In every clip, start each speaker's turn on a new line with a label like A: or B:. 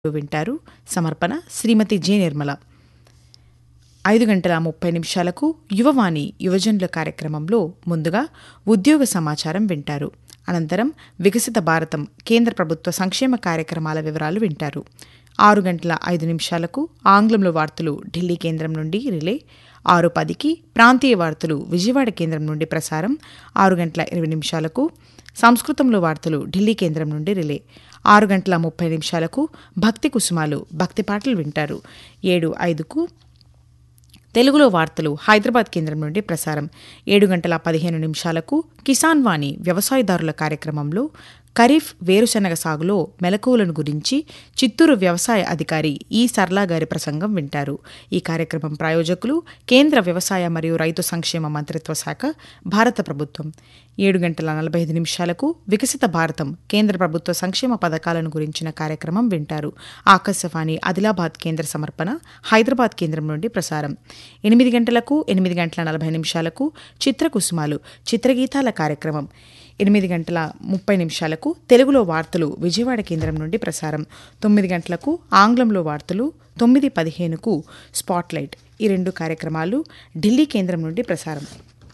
A: వింటారు సమర్పణ శ్రీమతి జె నిర్మల ఐదు గంటల ముప్పై నిమిషాలకు యువవాణి యువజనుల కార్యక్రమంలో ముందుగా ఉద్యోగ సమాచారం వింటారు అనంతరం వికసిత భారతం కేంద్ర ప్రభుత్వ సంక్షేమ కార్యక్రమాల వివరాలు వింటారు ఆరు గంటల ఐదు నిమిషాలకు ఆంగ్లంలో వార్తలు ఢిల్లీ కేంద్రం నుండి రిలే ఆరు పదికి ప్రాంతీయ వార్తలు విజయవాడ కేంద్రం నుండి ప్రసారం ఆరు గంటల ఇరవై నిమిషాలకు సంస్కృతంలో వార్తలు ఢిల్లీ కేంద్రం నుండి రిలే ఆరు గంటల ముప్పై నిమిషాలకు భక్తి కుసుమాలు భక్తి పాటలు వింటారు ఏడు ఐదుకు తెలుగులో వార్తలు హైదరాబాద్ కేంద్రం నుండి ప్రసారం ఏడు గంటల పదిహేను నిమిషాలకు కిసాన్ వాణి వ్యవసాయదారుల కార్యక్రమంలో ఖరీఫ్ వేరుశనగ సాగులో మెలకువలను గురించి చిత్తూరు వ్యవసాయ అధికారి ఈ సర్లా గారి ప్రసంగం వింటారు ఈ కార్యక్రమం ప్రాయోజకులు కేంద్ర వ్యవసాయ మరియు రైతు సంక్షేమ మంత్రిత్వ శాఖ భారత ప్రభుత్వం ఏడు గంటల నలభై ఐదు నిమిషాలకు వికసిత భారతం కేంద్ర ప్రభుత్వ సంక్షేమ పథకాలను గురించిన కార్యక్రమం వింటారు ఆకాశవాణి ఆదిలాబాద్ కేంద్ర సమర్పణ హైదరాబాద్ కేంద్రం నుండి ప్రసారం ఎనిమిది గంటలకు ఎనిమిది గంటల నలభై నిమిషాలకు చిత్రకుసుమాలు చిత్రగీతాల కార్యక్రమం ఎనిమిది గంటల ముప్పై నిమిషాలకు తెలుగులో వార్తలు విజయవాడ కేంద్రం నుండి ప్రసారం తొమ్మిది గంటలకు ఆంగ్లంలో వార్తలు తొమ్మిది పదిహేనుకు స్పాట్లైట్ ఈ రెండు కార్యక్రమాలు ఢిల్లీ కేంద్రం నుండి ప్రసారం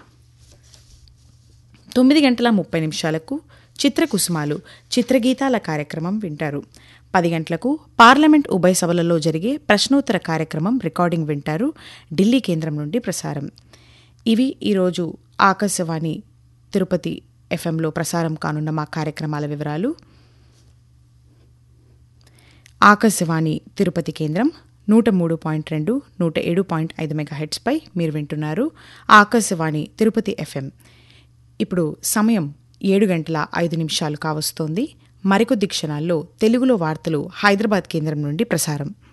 A: తొమ్మిది గంటల ముప్పై నిమిషాలకు చిత్రకుసుమాలు చిత్రగీతాల కార్యక్రమం వింటారు పది గంటలకు పార్లమెంట్ ఉభయ సభలలో జరిగే ప్రశ్నోత్తర కార్యక్రమం రికార్డింగ్ వింటారు ఢిల్లీ కేంద్రం నుండి ప్రసారం ఇవి ఈరోజు ఆకాశవాణి తిరుపతి ఎఫ్ఎంలో ప్రసారం కానున్న మా కార్యక్రమాల వివరాలు ఆకాశవాణి తిరుపతి కేంద్రం నూట మూడు పాయింట్ రెండు నూట ఏడు పాయింట్ ఐదు మెగాహెట్స్పై మీరు వింటున్నారు ఆకాశవాణి తిరుపతి ఎఫ్ఎం ఇప్పుడు సమయం ఏడు గంటల ఐదు నిమిషాలు కావస్తోంది మరికొద్ది క్షణాల్లో తెలుగులో వార్తలు హైదరాబాద్ కేంద్రం నుండి ప్రసారం